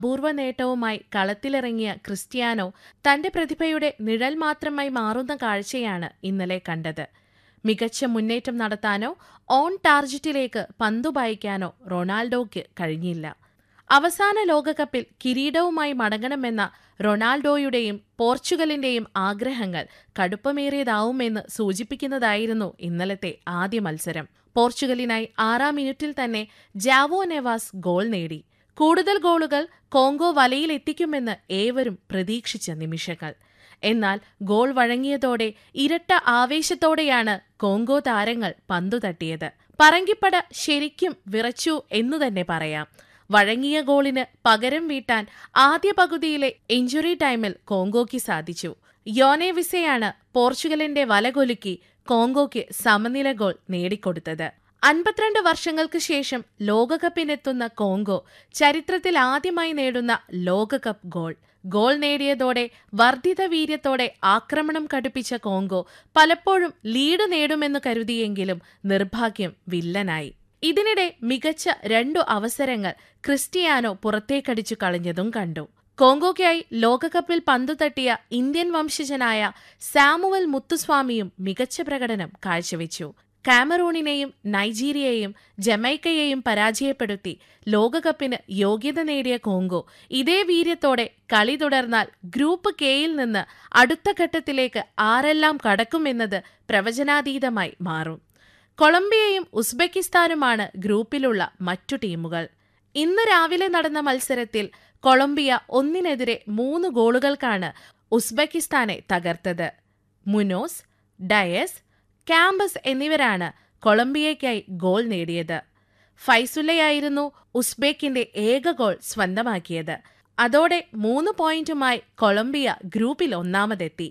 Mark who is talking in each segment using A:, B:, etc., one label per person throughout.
A: പൂർവ്വ നേട്ടവുമായി കളത്തിലിറങ്ങിയ ക്രിസ്ത്യാനോ തന്റെ പ്രതിഭയുടെ നിഴൽ മാത്രമായി മാറുന്ന കാഴ്ചയാണ് ഇന്നലെ കണ്ടത് മികച്ച മുന്നേറ്റം നടത്താനോ ഓൺ ടാർജറ്റിലേക്ക് പന്തു പായിക്കാനോ റൊണാൾഡോയ്ക്ക് കഴിഞ്ഞില്ല അവസാന ലോകകപ്പിൽ കിരീടവുമായി മടങ്ങണമെന്ന റൊണാൾഡോയുടെയും പോർച്ചുഗലിന്റെയും ആഗ്രഹങ്ങൾ കടുപ്പമേറിയതാവുമെന്ന് സൂചിപ്പിക്കുന്നതായിരുന്നു ഇന്നലത്തെ ആദ്യ മത്സരം പോർച്ചുഗലിനായി ആറാം മിനിറ്റിൽ തന്നെ ജാവോ നെവാസ് ഗോൾ നേടി കൂടുതൽ ഗോളുകൾ കോങ്കോ വലയിലെത്തിക്കുമെന്ന് ഏവരും പ്രതീക്ഷിച്ച നിമിഷങ്ങൾ എന്നാൽ ഗോൾ വഴങ്ങിയതോടെ ഇരട്ട ആവേശത്തോടെയാണ് കോങ്കോ താരങ്ങൾ പന്തു തട്ടിയത് പറങ്കിപ്പട ശരിക്കും വിറച്ചു എന്നു തന്നെ പറയാം വഴങ്ങിയ ഗോളിന് പകരം വീട്ടാൻ ആദ്യ പകുതിയിലെ ഇഞ്ചുറി ടൈമിൽ കോങ്കോയ്ക്ക് സാധിച്ചു യോനെ വിസയാണ് പോർച്ചുഗലിന്റെ വലകൊലുക്കി കോങ്കോയ്ക്ക് സമനില ഗോൾ നേടിക്കൊടുത്തത് അൻപത്തിരണ്ട് വർഷങ്ങൾക്ക് ശേഷം ലോകകപ്പിനെത്തുന്ന കോങ്കോ ചരിത്രത്തിൽ ആദ്യമായി നേടുന്ന ലോകകപ്പ് ഗോൾ ഗോൾ നേടിയതോടെ വർദ്ധിത വീര്യത്തോടെ ആക്രമണം കടുപ്പിച്ച കോങ്കോ പലപ്പോഴും ലീഡ് നേടുമെന്ന് കരുതിയെങ്കിലും നിർഭാഗ്യം വില്ലനായി ഇതിനിടെ മികച്ച രണ്ടു അവസരങ്ങൾ ക്രിസ്റ്റിയാനോ പുറത്തേക്കടിച്ചു കളഞ്ഞതും കണ്ടു കോങ്കോയ്ക്കായി ലോകകപ്പിൽ പന്തു തട്ടിയ ഇന്ത്യൻ വംശജനായ സാമുവൽ മുത്തുസ്വാമിയും മികച്ച പ്രകടനം കാഴ്ചവെച്ചു കാമറൂണിനെയും നൈജീരിയയെയും ജമൈക്കയെയും പരാജയപ്പെടുത്തി ലോകകപ്പിന് യോഗ്യത നേടിയ കോങ്കോ ഇതേ വീര്യത്തോടെ കളി തുടർന്നാൽ ഗ്രൂപ്പ് കെയിൽ നിന്ന് അടുത്ത ഘട്ടത്തിലേക്ക് ആരെല്ലാം കടക്കുമെന്നത് പ്രവചനാതീതമായി മാറും കൊളംബിയയും ഉസ്ബെക്കിസ്ഥാനുമാണ് ഗ്രൂപ്പിലുള്ള മറ്റു ടീമുകൾ ഇന്ന് രാവിലെ നടന്ന മത്സരത്തിൽ കൊളംബിയ ഒന്നിനെതിരെ മൂന്ന് ഗോളുകൾക്കാണ് ഉസ്ബെക്കിസ്ഥാനെ തകർത്തത് മുനോസ് ഡയസ് ക്യാമ്പസ് എന്നിവരാണ് കൊളംബിയയ്ക്കായി ഗോൾ നേടിയത് ഫൈസുലയായിരുന്നു ഉസ്ബെക്കിന്റെ ഏക ഗോൾ സ്വന്തമാക്കിയത് അതോടെ മൂന്ന് പോയിന്റുമായി കൊളംബിയ ഗ്രൂപ്പിൽ ഒന്നാമതെത്തി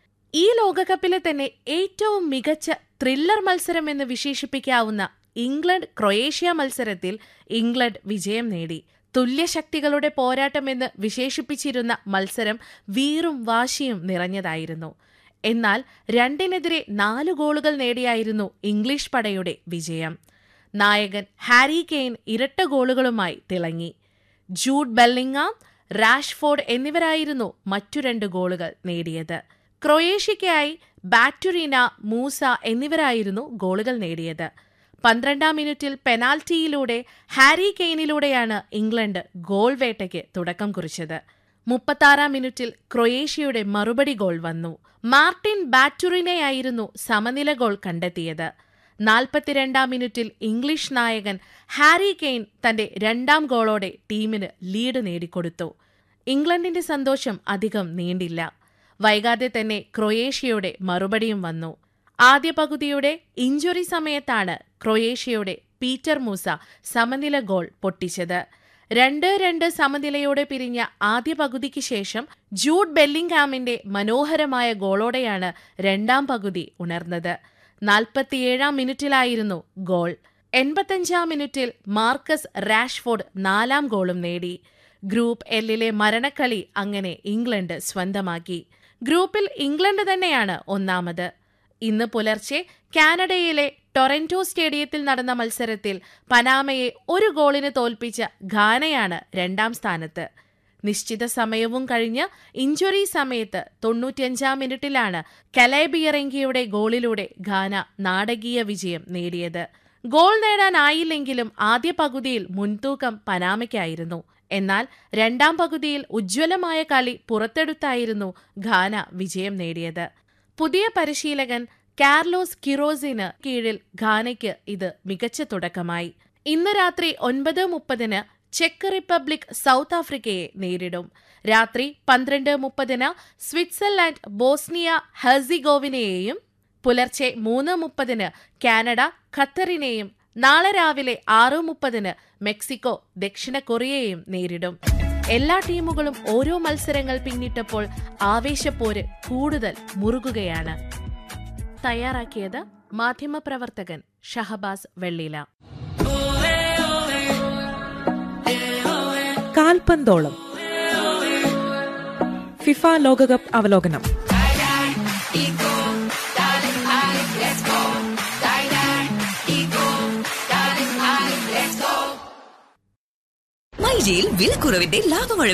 A: ഈ ലോകകപ്പിലെ തന്നെ ഏറ്റവും മികച്ച ത്രില്ലർ മത്സരമെന്ന് വിശേഷിപ്പിക്കാവുന്ന ഇംഗ്ലണ്ട് ക്രൊയേഷ്യ മത്സരത്തിൽ ഇംഗ്ലണ്ട് വിജയം നേടി തുല്യശക്തികളുടെ പോരാട്ടമെന്ന് വിശേഷിപ്പിച്ചിരുന്ന മത്സരം വീറും വാശിയും നിറഞ്ഞതായിരുന്നു എന്നാൽ രണ്ടിനെതിരെ നാല് ഗോളുകൾ നേടിയായിരുന്നു ഇംഗ്ലീഷ് പടയുടെ വിജയം നായകൻ ഹാരി കെയ്ൻ ഇരട്ട ഗോളുകളുമായി തിളങ്ങി ജൂഡ് ബെല്ലിങ്ങാം റാഷ്ഫോർഡ് എന്നിവരായിരുന്നു മറ്റു രണ്ട് ഗോളുകൾ നേടിയത് ക്രൊയേഷ്യയ്ക്കായി ബാറ്റുറീന മൂസ എന്നിവരായിരുന്നു ഗോളുകൾ നേടിയത് പന്ത്രണ്ടാം മിനിറ്റിൽ പെനാൽറ്റിയിലൂടെ ഹാരി കെയ്നിലൂടെയാണ് ഇംഗ്ലണ്ട് ഗോൾ വേട്ടയ്ക്ക് തുടക്കം കുറിച്ചത് മുപ്പത്താറാം മിനിറ്റിൽ ക്രൊയേഷ്യയുടെ മറുപടി ഗോൾ വന്നു മാർട്ടിൻ ബാറ്റുറിനെയായിരുന്നു സമനില ഗോൾ കണ്ടെത്തിയത് നാൽപ്പത്തിരണ്ടാം മിനിറ്റിൽ ഇംഗ്ലീഷ് നായകൻ ഹാരി കെയ്ൻ തന്റെ രണ്ടാം ഗോളോടെ ടീമിന് ലീഡ് നേടിക്കൊടുത്തു ഇംഗ്ലണ്ടിന്റെ സന്തോഷം അധികം നീണ്ടില്ല വൈകാതെ തന്നെ ക്രൊയേഷ്യയുടെ മറുപടിയും വന്നു ആദ്യ പകുതിയുടെ ഇഞ്ചുറി സമയത്താണ് ക്രൊയേഷ്യയുടെ പീറ്റർ മൂസ സമനില ഗോൾ പൊട്ടിച്ചത് രണ്ട് രണ്ട് സമനിലയോടെ പിരിഞ്ഞ ആദ്യ പകുതിക്ക് ശേഷം ജൂഡ് ബെല്ലിംഗ്ഹാമിന്റെ മനോഹരമായ ഗോളോടെയാണ് രണ്ടാം പകുതി ഉണർന്നത് നാൽപ്പത്തിയേഴാം മിനിറ്റിലായിരുന്നു ഗോൾ എൺപത്തഞ്ചാം മിനിറ്റിൽ മാർക്കസ് റാഷ്ഫോർഡ് നാലാം ഗോളും നേടി ഗ്രൂപ്പ് എല്ലിലെ മരണക്കളി അങ്ങനെ ഇംഗ്ലണ്ട് സ്വന്തമാക്കി ഗ്രൂപ്പിൽ ഇംഗ്ലണ്ട് തന്നെയാണ് ഒന്നാമത് ഇന്ന് പുലർച്ചെ കാനഡയിലെ ടൊറന്റോ സ്റ്റേഡിയത്തിൽ നടന്ന മത്സരത്തിൽ പനാമയെ ഒരു ഗോളിന് തോൽപ്പിച്ച ഘാനയാണ് രണ്ടാം സ്ഥാനത്ത് നിശ്ചിത സമയവും കഴിഞ്ഞ് ഇഞ്ചുറി സമയത്ത് തൊണ്ണൂറ്റിയഞ്ചാം മിനിറ്റിലാണ് കലൈബിയറെങ്കിയുടെ ഗോളിലൂടെ ഘാന നാടകീയ വിജയം നേടിയത് ഗോൾ നേടാനായില്ലെങ്കിലും ആദ്യ പകുതിയിൽ മുൻതൂക്കം പനാമയ്ക്കായിരുന്നു എന്നാൽ രണ്ടാം പകുതിയിൽ ഉജ്ജ്വലമായ കളി പുറത്തെടുത്തായിരുന്നു ഘാന വിജയം നേടിയത് പുതിയ പരിശീലകൻ കാർലോസ് കിറോസിന് കീഴിൽ ഘാനയ്ക്ക് ഇത് മികച്ച തുടക്കമായി ഇന്ന് രാത്രി ഒൻപത് മുപ്പതിന് ചെക്ക് റിപ്പബ്ലിക് സൗത്ത് ആഫ്രിക്കയെ നേരിടും രാത്രി പന്ത്രണ്ട് മുപ്പതിന് സ്വിറ്റ്സർലാൻഡ് ബോസ്നിയ ഹെർസിഗോവിനെയും പുലർച്ചെ മൂന്ന് മുപ്പതിന് കാനഡ ഖത്തറിനെയും നാളെ രാവിലെ ആറ് മുപ്പതിന് മെക്സിക്കോ ദക്ഷിണ കൊറിയയെയും നേരിടും എല്ലാ ടീമുകളും ഓരോ മത്സരങ്ങൾ പിന്നിട്ടപ്പോൾ ആവേശപ്പോര് കൂടുതൽ മുറുകുകയാണ് തയ്യാറാക്കിയത് മാധ്യമപ്രവർത്തകൻ ഷഹബാസ് വെള്ളില
B: കാൽപന്തോളം ഫിഫ ലോകകപ്പ് അവലോകനം
C: മൈ രുചിയിൽ വിലക്കുറവിന്റെ ലാഭമഴ